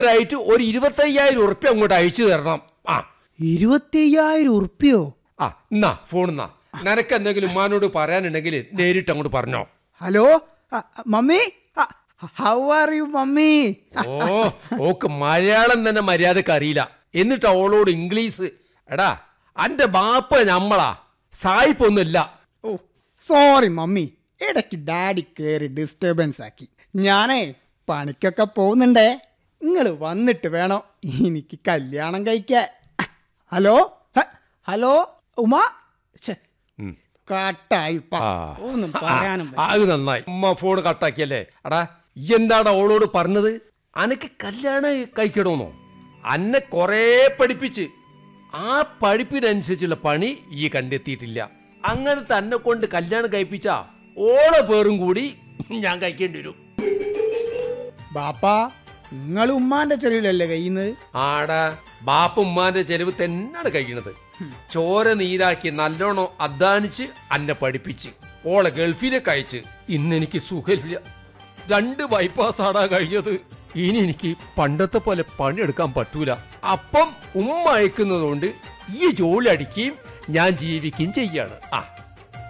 ആയിട്ട് ഒരു ഇരുപത്തയ്യായിരം ഉറുപ്പ്യ അങ്ങോട്ട് അയച്ചു തരണം ആ ഇരുപത്തിയ്യായിരം ഉറുപ്പ്യോ ആ എന്നാ ഫോൺ എന്നാ നിനക്ക് എന്തെങ്കിലും ഉമ്മാനോട് പറയാനുണ്ടെങ്കിൽ നേരിട്ട് അങ്ങോട്ട് പറഞ്ഞോ hello uh, uh, mummy how are you mummy ഓ ഓക്ക് മലയാളം തന്നെ മര്യാദക്ക് അറിയില്ല എന്നിട്ട് അവളോട് ഇംഗ്ലീഷ് എടാ അന്റെ ബാപ്പ ഞമ്മളാ സായിപ്പൊന്നുമില്ല ഓ സോറി മമ്മി ഇടയ്ക്ക് ഡാഡി കയറി ഡിസ്റ്റർബൻസ് ആക്കി ഞാനേ പണിക്കൊക്കെ പോകുന്നുണ്ടേ നിങ്ങൾ വന്നിട്ട് വേണം എനിക്ക് കല്യാണം കഴിക്കാൻ ഹലോ ഹ, ഹലോ ഉമ ഛെ, ഉം. കട്ടായിപ്പ ആ. ഒന്നും പറയാനും ആ, അത് നന്നായി ഉമ്മ ഫോൺ കട്ടാക്കിയല്ലേ എടാ ഈ എന്താണ് അവളോട് പറഞ്ഞത് അനക്ക് കല്യാണം കഴിക്കണമെന്നോ അന്നെ കൊറേ പഠിപ്പിച്ച് ആ പഠിപ്പിനനുസരിച്ചുള്ള പണി ഈ കണ്ടെത്തിയിട്ടില്ല അങ്ങനെ തന്നെ കൊണ്ട് കല്യാണം കഴിപ്പിച്ച ഓളെ പേരും കൂടി ഞാൻ കഴിക്കേണ്ടി വരും ബാപ്പാ നിങ്ങൾ ഉമ്മാന്റെ ചെരുവിലല്ലേ കഴിയുന്നത് ആടാ ബാപ്പ ഉമ്മാന്റെ ചെലവ് തന്നെയാണ് കഴിക്കണത് ചോര നീരാക്കി നല്ലോണം അധ്വാനിച്ച് അന്നെ പഠിപ്പിച്ച് ഓളെ ഗൾഫിലേക്ക് അയച്ച് ഇന്ന് എനിക്ക് സുഖമില്ല രണ്ട് ബൈപ്പാസ് ആടാ കഴിഞ്ഞത് ഇനി എനിക്ക് പണ്ടത്തെ പോലെ പണിയെടുക്കാൻ പറ്റൂല അപ്പം ഉമ്മ അയക്കുന്നതുകൊണ്ട് ഈ ജോലി അടിക്കുകയും ഞാൻ ജീവിക്കുകയും ചെയ്യാണ് ആ